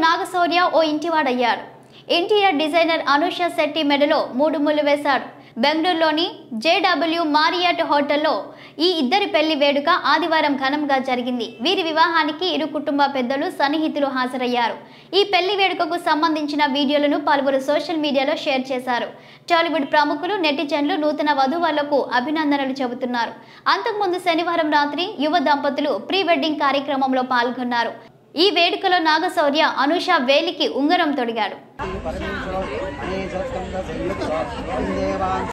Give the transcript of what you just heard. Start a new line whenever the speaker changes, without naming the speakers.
నాగశౌర్య ఓ ఇంటివాడయ్యాడు interior designer Anusha Shetty మెడలో మూడు ముళ్ళు వేశాడు బెంగళూరులోని జేడబ్ల్యూ మారియట్ హోటల్లో ఈ ఇద్దరి పెళ్లి వేడుక ఆదివారం ఘనంగా జరిగింది వీరి వివాహానికి ఇరు కుటుంబ పెద్దలు సన్నిహితులు హాజరయ్యారు ఈ పెళ్లి వేడుకకు సంబంధించిన వీడియోలను పలువురు సోషల్ మీడియాలో షేర్ చేశారు టాలీవుడ్ ప్రముఖులు నెటిజన్లు నూతన వధువులకు అభినందనలు చెబుతున్నారు అంతకుముందు శనివారం రాత్రి యువ దంపతులు ప్రీ వెడ్డింగ్ కార్యక్రమంలో పాల్గొన్నారు ఈ వేడుకలో నాగశౌర్య అనుష వేలికి ఉంగరం తొడిగాడు
పరమేశ్వరం అనే సత్కంద సంయుక్త దేవాన్